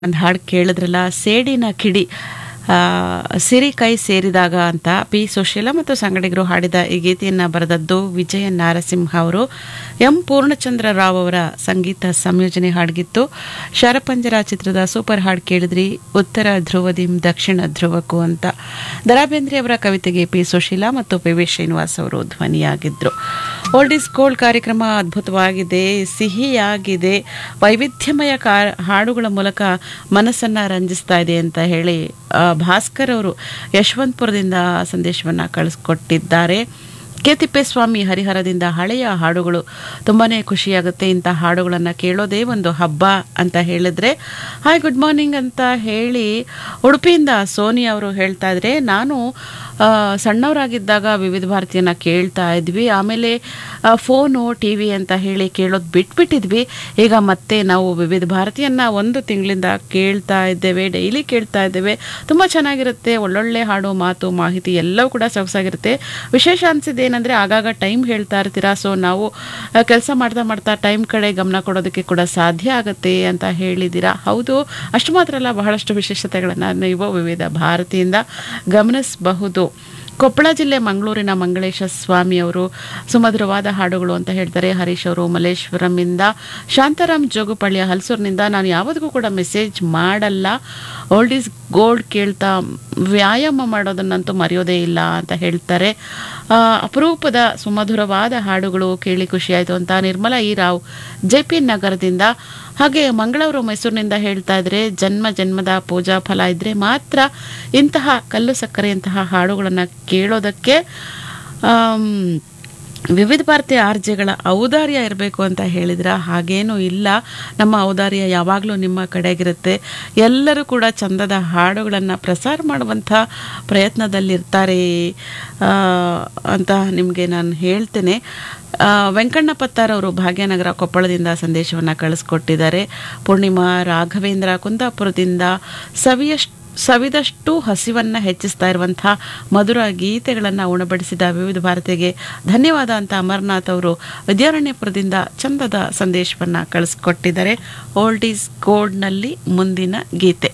ಒಂದು ಹಾಡು ಕೇಳಿದ್ರಲ್ಲ ಸೇಡಿನ ಕಿಡಿ ಆ, ಸಿರಿ ಕೈ ಸೇರಿದಾಗ ಅಂತ ಪಿ ಸುಶೀಲ ಮತ್ತು ಸಂಗಡಿಗರು ಹಾಡಿದ ಈ ಗೀತೆಯನ್ನು ಬರೆದದ್ದು ವಿಜಯ ನಾರಸಿಂಹ ಅವರು ಎಂ ಪೂರ್ಣಚಂದ್ರ ರಾವ್ ಅವರ ಸಂಗೀತ ಸಂಯೋಜನೆ ಹಾಡಿಗಿತ್ತು ಶರಪಂಜರ ಚಿತ್ರದ ಸೂಪರ್ ಹಾಡು ಕೇಳಿದ್ರಿ ಉತ್ತರ ಧ್ರುವದಿಂ ದಕ್ಷಿಣ ಧ್ರುವಕ್ಕೂ ಅಂತ ದರಾಬೇಂದ್ರಿ ಅವರ ಕವಿತೆಗೆ ಪಿ ಸುಶೀಲ ಮತ್ತು ಪಿ ವಿ ಶ್ರೀನಿವಾಸ್ ಅವರು ಧ್ವನಿಯಾಗಿದ್ರು ಓಲ್ಡ್ ಇಸ್ ಗೋಲ್ಡ್ ಕಾರ್ಯಕ್ರಮ ಅದ್ಭುತವಾಗಿದೆ ಸಿಹಿಯಾಗಿದೆ ವೈವಿಧ್ಯಮಯ ಕಾ ಹಾಡುಗಳ ಮೂಲಕ ಮನಸ್ಸನ್ನ ರಂಜಿಸ್ತಾ ಇದೆ ಅಂತ ಹೇಳಿ ಆ, ಭಾಸ್ಕರ್ ಅವರು ಯಶವಂತಪುರದಿಂದ ಸಂದೇಶವನ್ನ ಕಳಿಸ್ಕೊಟ್ಟಿದ್ದಾರೆ ಕೆ ತಿಪ್ಪೇಸ್ವಾಮಿ ಹರಿಹರದಿಂದ ಹಳೆಯ ಹಾಡುಗಳು ತುಂಬಾನೇ ಖುಷಿಯಾಗುತ್ತೆ ಇಂಥ ಹಾಡುಗಳನ್ನು ಕೇಳೋದೇ ಒಂದು ಹಬ್ಬ ಅಂತ ಹೇಳಿದ್ರೆ ಹಾಯ್ ಗುಡ್ ಮಾರ್ನಿಂಗ್ ಅಂತ ಹೇಳಿ ಉಡುಪಿಯಿಂದ ಸೋನಿ ಅವರು ಹೇಳ್ತಾ ಇದ್ರೆ ನಾನು ಆ, ಸಣ್ಣವರಾಗಿದ್ದಾಗ ವಿವಿಧ ಭಾರತಿಯನ್ನ ಕೇಳ್ತಾ ಇದ್ವಿ ಆಮೇಲೆ ಆ, ಫೋನು ಟಿ ವಿ ಅಂತ ಹೇಳಿ ಕೇಳೋದು ಬಿಟ್ಬಿಟ್ಟಿದ್ವಿ ಈಗ ಮತ್ತೆ ನಾವು ವಿವಿಧ ಭಾರತಿಯನ್ನ ಒಂದು ತಿಂಗಳಿಂದ ಕೇಳ್ತಾ ಇದ್ದೇವೆ ಡೈಲಿ ಕೇಳ್ತಾ ಇದ್ದೇವೆ ತುಂಬ ಚೆನ್ನಾಗಿರುತ್ತೆ ಒಳ್ಳೊಳ್ಳೆ ಹಾಡು ಮಾತು ಮಾಹಿತಿ ಎಲ್ಲವೂ ಕೂಡ ಸೊಗಸಾಗಿರುತ್ತೆ ವಿಶೇಷ ಅನ್ಸಿದ್ದು ಏನಂದ್ರೆ ಆಗಾಗ ಟೈಮ್ ಹೇಳ್ತಾ ಇರ್ತೀರಾ ಸೊ ನಾವು ಕೆಲಸ ಮಾಡ್ತಾ ಮಾಡ್ತಾ ಟೈಮ್ ಕಡೆ ಗಮನ ಕೊಡೋದಕ್ಕೆ ಕೂಡ ಸಾಧ್ಯ ಆಗುತ್ತೆ ಅಂತ ಹೇಳಿದ್ದೀರಾ ಹೌದು ಅಷ್ಟು ಮಾತ್ರ ಅಲ್ಲ ಬಹಳಷ್ಟು ವಿಶೇಷತೆಗಳನ್ನು ನೀವು ವಿವಿಧ ಭಾರತಿಯಿಂದ ಗಮನಿಸಬಹುದು ಕೊಪ್ಪಳ ಜಿಲ್ಲೆ ಮಂಗಳೂರಿನ ಮಂಗಳೇಶ ಸ್ವಾಮಿ ಅವರು ಸುಮಧುರವಾದ ಹಾಡುಗಳು ಅಂತ ಹೇಳ್ತಾರೆ ಹರೀಶ್ ಅವರು ಮಲ್ಲೇಶ್ವರಂನಿಂದ ಶಾಂತಾರಾಮ್ ಜೋಗುಪಳ್ಳಿಯ ಹಲಸೂರಿನಿಂದ ನಾನು ಯಾವತ್ತಿಗೂ ಕೂಡ ಮೆಸೇಜ್ ಮಾಡಲ್ಲ ಓಲ್ಡ್ ಈಸ್ ಗೋಲ್ಡ್ ಕೇಳ್ತಾ ವ್ಯಾಯಾಮ ಮಾಡೋದನ್ನಂತೂ ಮರೆಯೋದೇ ಇಲ್ಲ ಅಂತ ಹೇಳ್ತಾರೆ ಆ, ಅಪರೂಪದ ಸುಮಧುರವಾದ ಹಾಡುಗಳು ಕೇಳಿ ಖುಷಿಯಾಯಿತು ಅಂತ Nirmala E Rao J P ನಗರದಿಂದ ಹಾಗೆ ಮಂಗಳೂರು ಮೈಸೂರಿನಿಂದ ಹೇಳ್ತಾ ಇದ್ರೆ ಜನ್ಮ ಜನ್ಮದ ಪೂಜಾ ಫಲ ಇದ್ರೆ ಮಾತ್ರ ಇಂತಹ ಕಲ್ಲು ಸಕ್ಕರೆಯಂತಹ ಹಾಡುಗಳನ್ನು ಕೇಳೋದಕ್ಕೆ ಆಮ್, ವಿವಿಧ ಭಾರತೀಯ ಆರ್ಜೆಗಳ ಔದಾರ್ಯ ಇರಬೇಕು ಅಂತ ಹೇಳಿದ್ರ ಹಾಗೇನೂ ಇಲ್ಲ ನಮ್ಮ ಔದಾರ್ಯ ಯಾವಾಗಲೂ ನಿಮ್ಮ ಕಡೆಗಿರುತ್ತೆ ಎಲ್ಲರೂ ಕೂಡ ಚಂದದ ಹಾಡುಗಳನ್ನು ಪ್ರಸಾರ ಮಾಡುವಂಥ ಪ್ರಯತ್ನದಲ್ಲಿರ್ತಾರೆ ಆ, ಅಂತ ನಿಮಗೆ ನಾನು ಹೇಳ್ತೇನೆ ಆ, ವೆಂಕಣ್ಣ ಪತ್ತಾರ್ ಅವರು ಭಾಗ್ಯನಗರ ಕೊಪ್ಪಳದಿಂದ ಸಂದೇಶವನ್ನು ಕಳಿಸ್ಕೊಟ್ಟಿದ್ದಾರೆ ಪೂರ್ಣಿಮಾ ರಾಘವೇಂದ್ರ ಕುಂದಾಪುರದಿಂದ ಸವಿಯಷ್ಟು ಸವಿದಷ್ಟು ಹಸಿವನ್ನ ಹೆಚ್ಚಿಸ್ತಾ ಇರುವಂಥ ಮಧುರ ಗೀತೆಗಳನ್ನು ಉಣಬಡಿಸಿದ ವಿವಿಧ ಭಾರತಿಗೆ ಧನ್ಯವಾದ ಅಂತ ಅಮರ್ನಾಥ್ ಅವರು ವಿದ್ಯಾರಣ್ಯಪುರದಿಂದ ಚಂದದ ಸಂದೇಶವನ್ನ ಕಳಿಸ್ಕೊಟ್ಟಿದ್ದಾರೆ ಓಲ್ಡ್ ಈಸ್ ಗೋಲ್ಡ್ನಲ್ಲಿ ಮುಂದಿನ ಗೀತೆ